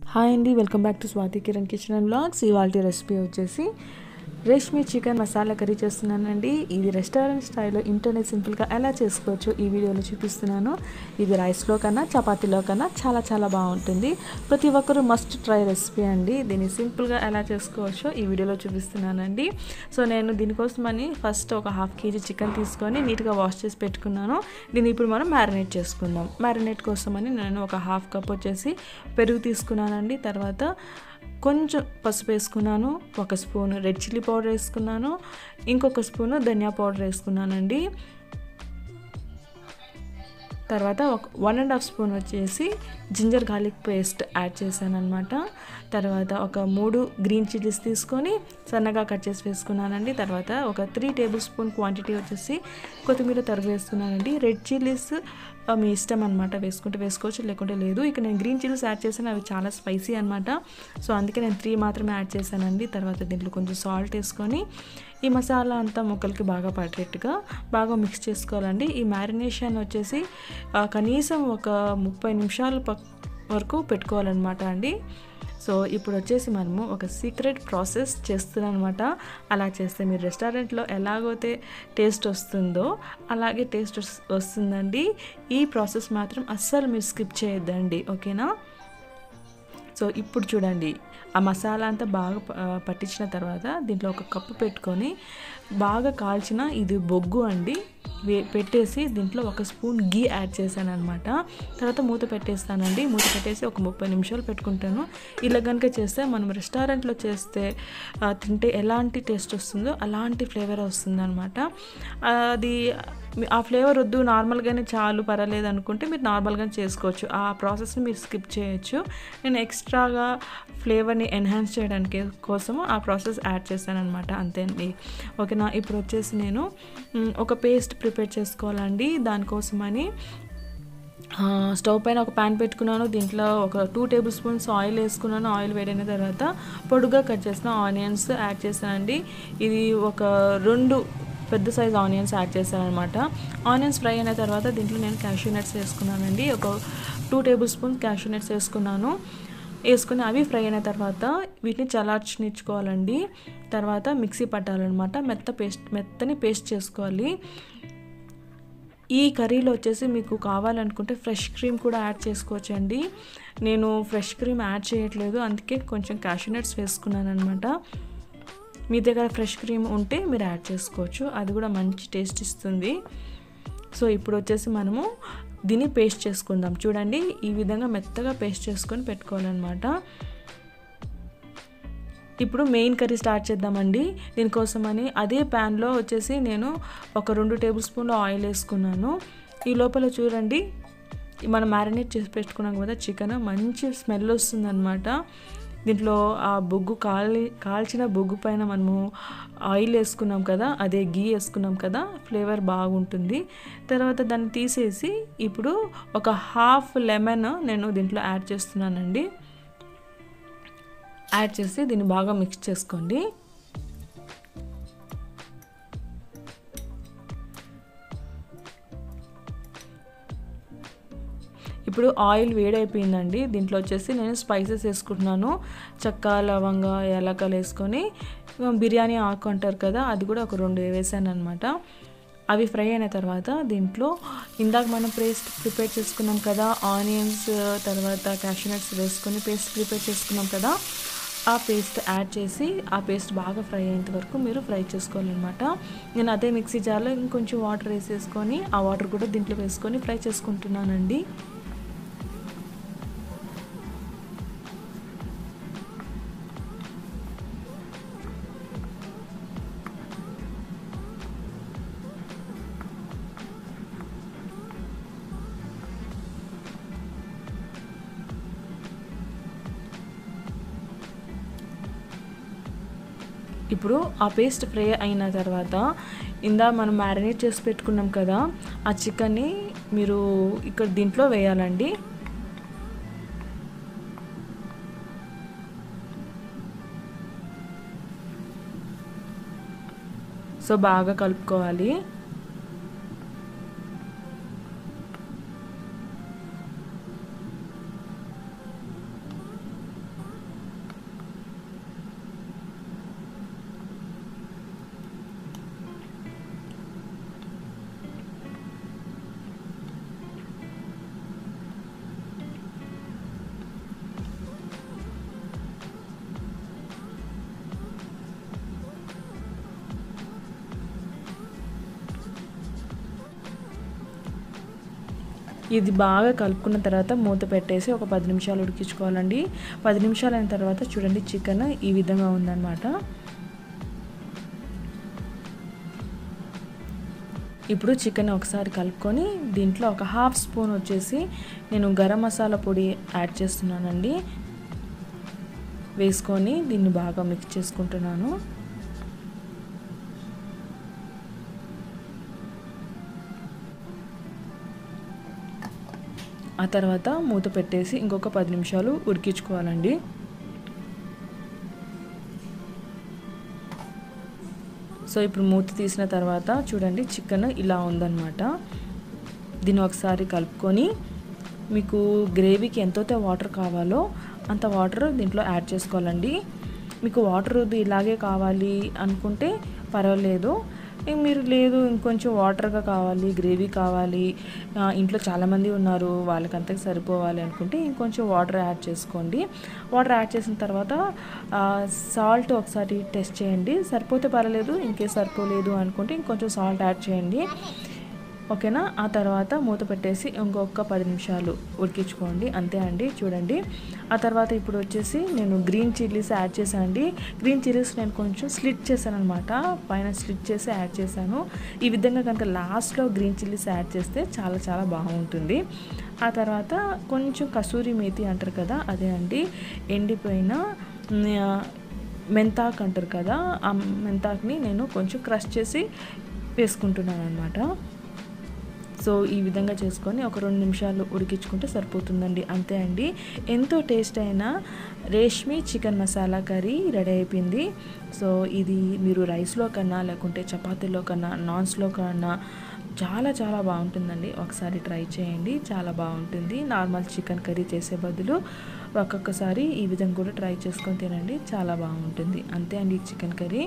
hi అండి welcome back to Swathi Kiran kitchen and blogs ఇవాళ recipe వచ్చేసి రేష్మి చికెన్ మసాలా కర్రీ చేస్తున్నానండి ఇది రెస్టారెంట్ స్టైల్లో ఇంట్లోనే సింపుల్గా ఎలా చేసుకోవచ్చు ఈ వీడియోలో చూపిస్తున్నాను ఇది రైస్లో కన్నా చపాతీలో కన్నా చాలా చాలా బాగుంటుంది ప్రతి ఒక్కరూ మస్ట్ ట్రై రెసిపీ అండి దీన్ని సింపుల్గా ఎలా చేసుకోవచ్చో ఈ వీడియోలో చూపిస్తున్నానండి సో నేను దీనికోసమని ఫస్ట్ ఒక హాఫ్ కేజీ చికెన్ తీసుకొని నీట్గా వాష్ చేసి పెట్టుకున్నాను దీన్ని ఇప్పుడు మనం మ్యారినేట్ చేసుకుందాం మ్యారినేట్ కోసమని నేను ఒక హాఫ్ కప్ వచ్చేసి పెరుగు తీసుకున్నానండి తర్వాత కొంచెం పసుపు వేసుకున్నాను ఒక స్పూన్ రెడ్ చిల్లీ పౌడర్ వేసుకున్నాను ఇంకొక స్పూను ధనియా పౌడర్ వేసుకున్నానండి తర్వాత ఒక వన్ అండ్ హాఫ్ స్పూన్ వచ్చేసి జింజర్ గార్లిక్ పేస్ట్ యాడ్ చేశాను అనమాట తర్వాత ఒక మూడు గ్రీన్ చిల్లీస్ తీసుకొని సన్నగా కట్ చేసి వేసుకున్నానండి తర్వాత ఒక త్రీ టేబుల్ స్పూన్ క్వాంటిటీ వచ్చేసి కొత్తిమీర తరుగు వేస్తున్నానండి రెడ్ చిల్లీస్ మీ ఇష్టం అనమాట వేసుకుంటే వేసుకోవచ్చు లేకుంటే లేదు ఇక నేను గ్రీన్ చిల్లీస్ యాడ్ చేశాను అవి చాలా స్పైసీ అనమాట సో అందుకే నేను త్రీ మాత్రమే యాడ్ చేశానండి తర్వాత దీంట్లో కొంచెం సాల్ట్ వేసుకొని ఈ మసాలా అంతా ముక్కలకి బాగా పడేట్టుగా బాగా మిక్స్ చేసుకోవాలండి ఈ మ్యారినేషన్ వచ్చేసి కనీసం ఒక ముప్పై నిమిషాల వరకు పెట్టుకోవాలన్నమాట అండి సో ఇప్పుడు వచ్చేసి మనము ఒక సీక్రెట్ ప్రాసెస్ చేస్తున్నాం అనమాట అలా చేస్తే మీరు రెస్టారెంట్లో ఎలాగైతే టేస్ట్ వస్తుందో అలాగే టేస్ట్ వస్తుందండి ఈ ప్రాసెస్ మాత్రం అస్సలు మీరు స్కిప్ చేయొద్దండి ఓకేనా సో ఇప్పుడు చూడండి ఆ మసాలా అంతా బాగా పట్టించిన తర్వాత దీంట్లో ఒక కప్పు పెట్టుకొని బాగా కాల్చిన ఇది బొగ్గు అండి పెట్టేసి దీంట్లో ఒక స్పూన్ గీ యాడ్ చేశాను అనమాట తర్వాత మూత పెట్టేస్తానండి మూత పెట్టేసి ఒక ముప్పై నిమిషాలు పెట్టుకుంటాను ఇలా కనుక చేస్తే మనం రెస్టారెంట్లో చేస్తే తింటే ఎలాంటి టేస్ట్ వస్తుందో అలాంటి ఫ్లేవర్ వస్తుంది అనమాట అది ఆ ఫ్లేవర్ వద్దు నార్మల్గానే చాలు పర్వాలేదు అనుకుంటే మీరు నార్మల్గానే చేసుకోవచ్చు ఆ ప్రాసెస్ని మీరు స్కిప్ చేయొచ్చు నేను ఎక్స్ట్రాగా ఫ్లేవర్ని ఎన్హాన్స్ చేయడానికి కోసము ఆ ప్రాసెస్ యాడ్ చేశాను అనమాట అంతే అండి ఓకేనా ఇప్పుడు వచ్చేసి నేను ఒక పేస్ట్ ప్రిపేర్ చేసుకోవాలండి దానికోసమని స్టవ్ పైన ఒక ప్యాన్ పెట్టుకున్నాను దీంట్లో ఒక టూ టేబుల్ స్పూన్స్ ఆయిల్ వేసుకున్నాను ఆయిల్ వేడైన తర్వాత పొడుగా కట్ చేసిన ఆనియన్స్ యాడ్ చేశానండి ఇది ఒక రెండు పెద్ద సైజ్ ఆనియన్స్ యాడ్ చేశాను అనమాట ఆనియన్స్ ఫ్రై అయిన తర్వాత దీంట్లో నేను క్యాషూ నట్స్ వేసుకున్నానండి ఒక two tablespoons cashew nuts వేసుకున్నాను వేసుకుని అవి ఫ్రై అయిన తర్వాత వీటిని చలార్చినిచ్చుకోవాలండి తర్వాత మిక్సీ పట్టాలన్నమాట మెత్త పేస్ట్ మెత్తని పేస్ట్ చేసుకోవాలి ఈ కర్రీలో వచ్చేసి మీకు కావాలనుకుంటే ఫ్రెష్ క్రీమ్ కూడా యాడ్ చేసుకోవచ్చండి నేను ఫ్రెష్ క్రీమ్ యాడ్ చేయట్లేదు అందుకే కొంచెం క్యాషూనట్స్ వేసుకున్నాను అనమాట మీ దగ్గర ఫ్రెష్ క్రీమ్ ఉంటే మీరు యాడ్ చేసుకోవచ్చు అది కూడా మంచి టేస్ట్ ఇస్తుంది సో ఇప్పుడు వచ్చేసి మనము దీన్ని పేస్ట్ చేసుకుందాం చూడండి ఈ విధంగా మెత్తగా పేస్ట్ చేసుకొని పెట్టుకోవాలన్నమాట ఇప్పుడు మెయిన్ కర్రీ స్టార్ట్ చేద్దామండి దీనికోసమని అదే ప్యాన్లో వచ్చేసి నేను ఒక రెండు టేబుల్ స్పూన్ల ఆయిల్ వేసుకున్నాను ఈ లోపల చూడండి మనం మ్యారినేట్ చేసి పెట్టుకున్నాం కదా చికెన్ మంచి స్మెల్ వస్తుందన్నమాట దీంట్లో ఆ బొగ్గు కాలి కాల్చిన బొగ్గు పైన మనము ఆయిల్ వేసుకున్నాం కదా అదే గీ వేసుకున్నాం కదా ఫ్లేవర్ బాగుంటుంది తర్వాత దాన్ని తీసేసి ఇప్పుడు ఒక హాఫ్ లెమన్ నేను దీంట్లో యాడ్ చేస్తున్నానండి యాడ్ చేసి దీన్ని బాగా మిక్స్ చేసుకోండి ఇప్పుడు ఆయిల్ వేడైపోయిందండి దీంట్లో వచ్చేసి నేను స్పైసెస్ వేసుకుంటున్నాను చెక్క లవంగ యాలకలు వేసుకొని బిర్యానీ ఆకు అంటారు కదా అది కూడా ఒక రెండు వేసాను అనమాట అవి ఫ్రై అయిన తర్వాత దీంట్లో ఇందాక మనం పేస్ట్ ప్రిపేర్ చేసుకున్నాం కదా ఆనియన్స్ తర్వాత క్యాషనట్స్ వేసుకొని పేస్ట్ ప్రిపేర్ చేసుకున్నాం కదా ఆ పేస్ట్ యాడ్ చేసి ఆ పేస్ట్ బాగా ఫ్రై అయ్యేంత వరకు మీరు ఫ్రై చేసుకోవాలన్నమాట నేను అదే మిక్సీ జార్లో ఇంకొంచెం వాటర్ వేసేసుకొని ఆ వాటర్ కూడా దీంట్లో వేసుకొని ఫ్రై చేసుకుంటున్నానండి ఇప్పుడు ఆ పేస్ట్ ఫ్రై అయిన తర్వాత ఇందా మనం మ్యారినేట్ చేసి పెట్టుకున్నాం కదా ఆ చికెన్ని మీరు ఇక్కడ దీంట్లో వేయాలండి సో బాగా కలుపుకోవాలి ఇది బాగా కలుపుకున్న తర్వాత మూత పెట్టేసి ఒక పది నిమిషాలు ఉడికించుకోవాలండి పది నిమిషాలు అయిన తర్వాత చూడండి చికెన్ ఈ విధంగా ఉందన్నమాట ఇప్పుడు చికెన్ ఒకసారి కలుపుకొని దీంట్లో ఒక హాఫ్ స్పూన్ వచ్చేసి నేను గరం మసాలా పొడి యాడ్ చేస్తున్నానండి వేసుకొని దీన్ని బాగా మిక్స్ చేసుకుంటున్నాను ఆ తర్వాత మూత పెట్టేసి ఇంకొక పది నిమిషాలు ఉడికించుకోవాలండి సో ఇప్పుడు మూత తీసిన తర్వాత చూడండి చికెన్ ఇలా ఉందన్నమాట దీన్ని ఒకసారి కలుపుకొని మీకు గ్రేవీకి ఎంతైతే వాటర్ కావాలో అంత వాటర్ దీంట్లో యాడ్ చేసుకోవాలండి మీకు వాటర్ ఇలాగే కావాలి అనుకుంటే పర్వాలేదు మీరు లేదు ఇంకొంచెం వాటర్గా కావాలి గ్రేవీ కావాలి ఇంట్లో చాలామంది ఉన్నారు వాళ్ళకంతకు సరిపోవాలి అనుకుంటే ఇంకొంచెం వాటర్ యాడ్ చేసుకోండి వాటర్ యాడ్ చేసిన తర్వాత సాల్ట్ ఒకసారి టెస్ట్ చేయండి సరిపోతే పర్వాలేదు ఇంకే సరిపోలేదు అనుకుంటే ఇంకొంచెం సాల్ట్ యాడ్ చేయండి ఓకేనా ఆ తర్వాత మూత పెట్టేసి ఇంకొక పది నిమిషాలు ఉడికించుకోండి అంతే అండి చూడండి ఆ తర్వాత ఇప్పుడు వచ్చేసి నేను గ్రీన్ చిల్లీస్ యాడ్ చేశాను అండి గ్రీన్ చిల్లీస్ నేను కొంచెం స్లిట్ చేశాను అనమాట పైన స్లిట్ చేసి యాడ్ చేశాను ఈ విధంగా కనుక లాస్ట్లో గ్రీన్ చిల్లీస్ యాడ్ చేస్తే చాలా చాలా బాగుంటుంది ఆ తర్వాత కొంచెం కసూరి మేతి అంటారు కదా అదే అండి ఎండిపోయిన మెంతాక్ అంటారు కదా ఆ మెంతాక్ని నేను కొంచెం క్రష్ చేసి వేసుకుంటున్నాను అనమాట సో ఈ విధంగా చేసుకొని ఒక రెండు నిమిషాలు ఉడికించుకుంటే సరిపోతుందండి అంతే అండి ఎంతో టేస్ట్ అయిన Reshmi chicken masala curry ready అయిపోయింది సో ఇది మీరు రైస్లో కన్నా లేకుంటే చపాతీలో కన్నా నాన్స్లో కన్నా చాలా చాలా బాగుంటుందండి ఒకసారి ట్రై చేయండి చాలా బాగుంటుంది నార్మల్ చికెన్ కర్రీ చేసే బదులు ఒక్కొక్కసారి ఈ విధంగా కూడా ట్రై చేసుకొని తినండి చాలా బాగుంటుంది అంతే అండి చికెన్ కర్రీ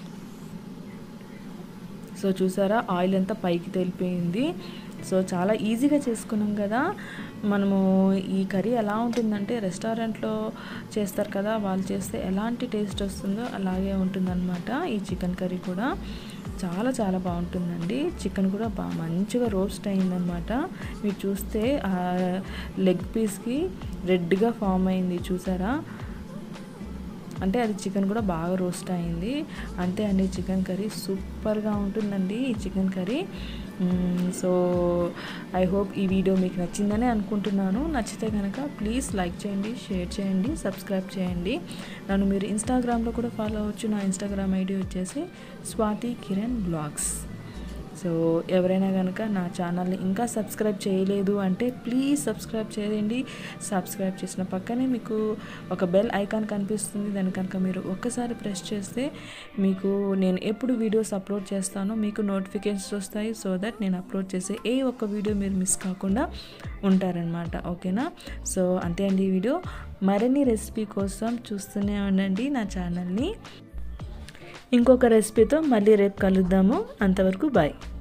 సో చూసారా ఆయిల్ అంతా పైకి తెలిపోయింది సో చాలా ఈజీగా చేసుకున్నాం కదా మనము ఈ కర్రీ ఎలా ఉంటుందంటే రెస్టారెంట్లో చేస్తారు కదా వాళ్ళు చేస్తే ఎలాంటి టేస్ట్ వస్తుందో అలాగే ఉంటుందన్నమాట ఈ చికెన్ కర్రీ కూడా చాలా చాలా బాగుంటుందండి చికెన్ కూడా బాగా మంచిగా రోస్ట్ అయిందనమాట మీరు చూస్తే ఆ లెగ్ పీస్కి రెడ్గా ఫామ్ అయింది చూసారా అంటే అది చికెన్ కూడా బాగా రోస్ట్ అయింది అంతే అండి చికెన్ కర్రీ సూపర్గా ఉంటుందండి ఈ chicken curry so I hope ఈ వీడియో మీకు నచ్చిందని అనుకుంటున్నాను నచ్చితే కనుక ప్లీజ్ లైక్ చేయండి షేర్ చేయండి సబ్స్క్రైబ్ చేయండి నన్ను మీరు ఇన్స్టాగ్రామ్లో కూడా ఫాలో అవ్వచ్చు నా ఇన్స్టాగ్రామ్ ఐడి వచ్చేసి స్వాతి కిరణ్ బ్లాగ్స్ సో ఎవరైనా కనుక నా ఛానల్ని ఇంకా సబ్స్క్రైబ్ చేయలేదు అంటే ప్లీజ్ సబ్స్క్రైబ్ చేయండి సబ్స్క్రైబ్ చేసిన పక్కనే మీకు ఒక బెల్ ఐకాన్ కనిపిస్తుంది దాని కనుక మీరు ఒక్కసారి ప్రెస్ చేస్తే మీకు నేను ఎప్పుడు వీడియోస్ అప్లోడ్ చేస్తానో మీకు నోటిఫికేషన్స్ వస్తాయి సో దట్ నేను అప్లోడ్ చేసే ఏ ఒక్క వీడియో మీరు మిస్ కాకుండా ఉంటారనమాట ఓకేనా సో అంతే అండి ఈ వీడియో మరిన్ని రెసిపీ కోసం చూస్తూనే ఉండండి నా ఛానల్ని ఇంకొక రెసిపీతో మళ్ళీ రేపు కలుద్దాము అంతవరకు బాయ్